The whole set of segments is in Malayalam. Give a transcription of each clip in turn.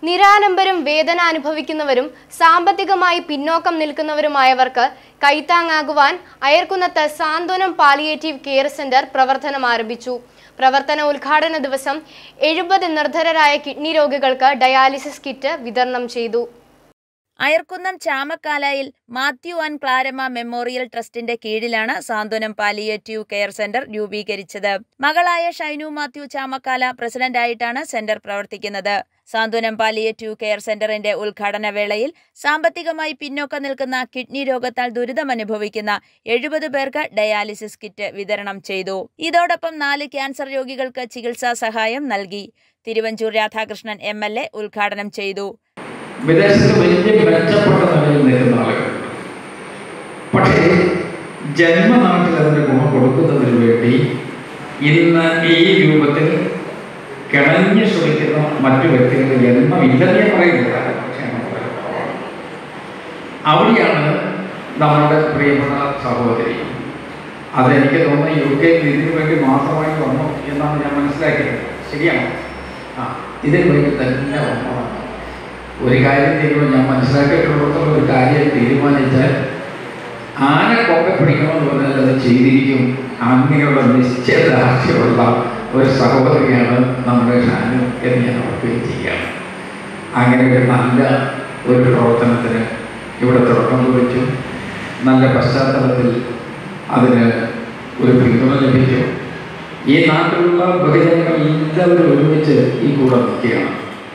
നിരാലംബരും വേദന അനുഭവിക്കുന്നവരും സാമ്പത്തികമായി പിന്നോക്കം നിൽക്കുന്നവരുമായവർക്ക് കൈത്താങ്ങാകുവാൻ അയർക്കുന്നത്ത് സാന്ത്വനം പാലിയേറ്റീവ് കെയർ സെന്റർ പ്രവർത്തനം ആരംഭിച്ചു പ്രവർത്തന ഉദ്ഘാടന ദിവസം എഴുപത് നിർധരരായ കിഡ്നി രോഗികൾക്ക് ഡയാലിസിസ് കിറ്റ് വിതരണം ചെയ്തു അയർക്കുന്നം ചാമക്കാലയിൽ മാത്യു ആൻഡ് ക്ലാരമ്മ മെമ്മോറിയൽ ട്രസ്റ്റിന്റെ കീഴിലാണ് സാന്ത്വനം പാലിയേറ്റീവ് കെയർ സെന്റർ രൂപീകരിച്ചത് മകളായ ഷൈനു മാത്യു ചാമക്കാല പ്രസിഡന്റായിട്ടാണ് സെന്റർ പ്രവർത്തിക്കുന്നത് സാന്ത്വനം പാലിയേറ്റീവ് കെയർ സെന്ററിന്റെ ഉദ്ഘാടന വേളയിൽ സാമ്പത്തികമായി പിന്നോക്കം നിൽക്കുന്ന കിഡ്നി രോഗത്താൽ ദുരിതമനുഭവിക്കുന്ന എഴുപത് പേർക്ക് ഡയാലിസിസ് കിറ്റ് വിതരണം ചെയ്തു ഇതോടൊപ്പം നാല് ക്യാൻസർ രോഗികൾക്ക് ചികിത്സാ സഹായം നൽകി Thiruvanchoor Radhakrishnan M L A ഉദ്ഘാടനം ചെയ്തു വിദേശത്ത് വലിയ മെച്ചപ്പെട്ട നിലയിൽ നിൽക്കുന്ന ആളുകൾ പക്ഷേ ജന്മനാട്ടിൽ അതിന് ഗുണം കൊടുക്കുന്നതിന് വേണ്ടി ഇന്ന് ഈ രൂപത്തിൽ കിണഞ്ഞു ശ്രമിക്കുന്ന മറ്റു വ്യക്തികളുടെ എണ്ണം ഇല്ലെന്ന് ഞാൻ പറയുന്നില്ല പക്ഷേ എണ്ണം വളരെ കുറവാണ്. അവിടെയാണ് നമ്മളുടെ പ്രിയപ്പെട്ട സഹോദരി അതെനിക്ക് തോന്നുന്നു യു കെ ഇതിനു വേണ്ടി മാത്രമായി വന്നു എന്നാണ് ഞാൻ മനസ്സിലാക്കിയത് ശരിയാണോ ആ ഇതിനു വേണ്ടി തന്നെ വന്നതാണ് ഒരു കാര്യം തീരുമാനം ഞാൻ മനസ്സിലാക്കിയിട്ടുള്ളിടത്തോളം ഒരു കാര്യം തീരുമാനിച്ചാൽ ആന കൊമ്പ പിടിക്കണമെന്ന് പറഞ്ഞാൽ അത് ചെയ്തിരിക്കും അങ്ങനെയുള്ള നിശ്ചയദാർഢ്യമുള്ള ഒരു സഹോദരിയാണ് നമ്മുടെ ഷാനു എന്ന് ഞാൻ ഓർക്കുകയും ചെയ്യാണ് അങ്ങനെ ഒരു നല്ല ഒരു പ്രവർത്തനത്തിന് ഇവിടെ തുടക്കം കുറിച്ചു നല്ല പശ്ചാത്തലത്തിൽ അതിന് ഒരു പിന്തുണ ലഭിച്ചു ഈ നാട്ടിലുള്ള ബഹുജനങ്ങൾ എല്ലാവരും ഒരുമിച്ച് ഈ കൂടെ നിൽക്കുകയാണ്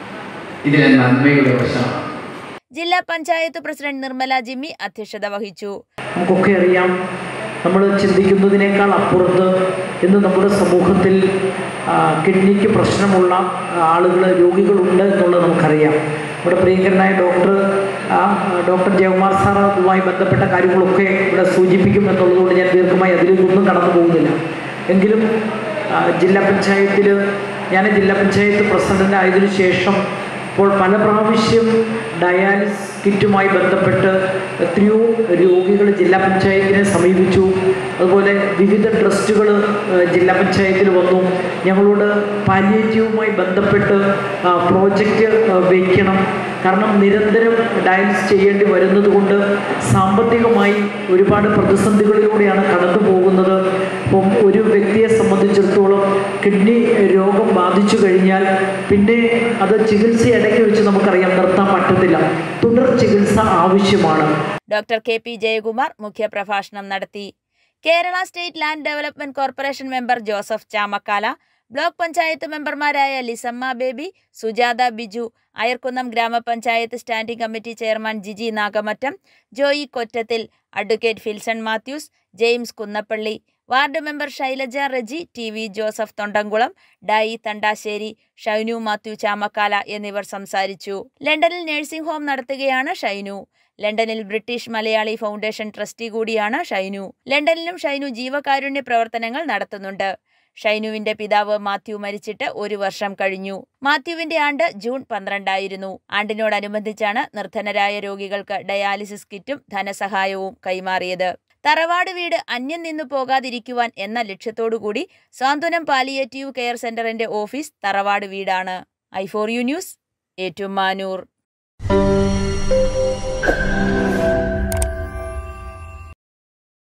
ഇതിന് നന്മയുടെ വശമാണ് ജില്ലാ പഞ്ചായത്ത് പ്രസിഡന്റ് നിർമ്മല ജിമ്മി അധ്യക്ഷത വഹിച്ചു നമുക്കൊക്കെ അറിയാം നമ്മൾ ചിന്തിക്കുന്നതിനേക്കാൾ അപ്പുറത്ത് ഇന്ന് നമ്മുടെ സമൂഹത്തിൽ ആ, കിഡ്നിക്ക് പ്രശ്നമുള്ള ആളുകൾ രോഗികളുണ്ട് എന്നുള്ളത് നമുക്കറിയാം നമ്മുടെ പ്രിയങ്കരനായ ഡോക്ടർ ആ, ഡോക്ടർ ജയകുമാർ സാർ അതുമായി ബന്ധപ്പെട്ട കാര്യങ്ങളൊക്കെ ഇവിടെ സൂചിപ്പിക്കും എന്നുള്ളതുകൊണ്ട് ഞാൻ ദീർഘമായി അതിലേക്കൊന്നും കടന്നു പോകുന്നില്ല എങ്കിലും ആ, ജില്ലാ പഞ്ചായത്തിൽ ഞാൻ ജില്ലാ പഞ്ചായത്ത് പ്രസിഡൻ്റ് ആയതിനു ശേഷം ഇപ്പോൾ പല പ്രാവശ്യം ഡയാലിസ് കിറ്റുമായി ബന്ധപ്പെട്ട് എത്രയോ രോഗികൾ ജില്ലാ പഞ്ചായത്തിനെ സമീപിച്ചു അതുപോലെ വിവിധ ട്രസ്റ്റുകൾ ജില്ലാ പഞ്ചായത്തിൽ വന്നു ഞങ്ങളോട് പാലിയേറ്റീവുമായി ബന്ധപ്പെട്ട് ആ, പ്രോജക്റ്റ് ആ, വയ്ക്കണം കാരണം നിരന്തരം ഡയാലിസ് ചെയ്യേണ്ടി വരുന്നത് കൊണ്ട് സാമ്പത്തികമായി ഒരുപാട് പ്രതിസന്ധികളിലൂടെയാണ് കടന്നു പോകുന്നത് അപ്പം ഒരു വ്യക്തിയെ സംബന്ധിച്ചിടത്തോളം കിഡ്നി രോഗം ബാധിച്ചു കഴിഞ്ഞാൽ പിന്നെ അത് ചികിത്സ ഇടയ്ക്ക് വെച്ച് നമുക്കറിയാം നിർത്താൻ പറ്റത്തില്ല തുടർ ചികിത്സ ആവശ്യമാണ് ഡോക്ടർ കെ പി ജയകുമാർ മുഖ്യപ്രഭാഷണം നടത്തി Kerala state land development corporation member Joseph Chamakkala block panchayat മെമ്പർമാരായ ലിസമ്മ ബേബി സുജാത ബിജു അയർക്കുന്നം ഗ്രാമപഞ്ചായത്ത് standing committee chairman Jiji Nagamattam Joy Kottathil advocate Philson Mathews James Kunnappally ward member Shylaja Reji T V Joseph Thondamkulam ഡായി തണ്ടാശ്ശേരി ഷൈനു മാത്യു ചാമക്കാല എന്നിവർ സംസാരിച്ചു ലണ്ടനിൽ നഴ്സിംഗ് ഹോം നടത്തുകയാണ് ഷൈനു ലണ്ടനിൽ ബ്രിട്ടീഷ് മലയാളി ഫൗണ്ടേഷൻ ട്രസ്റ്റി കൂടിയാണ് ഷൈനു ലണ്ടനിലും ഷൈനു ജീവകാരുണ്യ പ്രവർത്തനങ്ങൾ നടത്തുന്നുണ്ട് ഷൈനുവിന്റെ പിതാവ് മാത്യു മരിച്ചിട്ട് ഒരു വർഷം കഴിഞ്ഞു മാത്യുവിന്റെ ആണ്ട് ജൂൺ പന്ത്രണ്ടായിരുന്നു ആണ്ടിനോടനുബന്ധിച്ചാണ് നിർധനരായ രോഗികൾക്ക് ഡയാലിസിസ് കിറ്റും ധനസഹായവും കൈമാറിയത് തറവാട് വീട് അന്യം നിന്നു പോകാതിരിക്കുവാൻ എന്ന ലക്ഷ്യത്തോടുകൂടി സാന്ത്വനം പാലിയേറ്റീവ് കെയർ സെന്ററിന്റെ ഓഫീസ് തറവാട് വീടാണ് I four U news Ettumanoor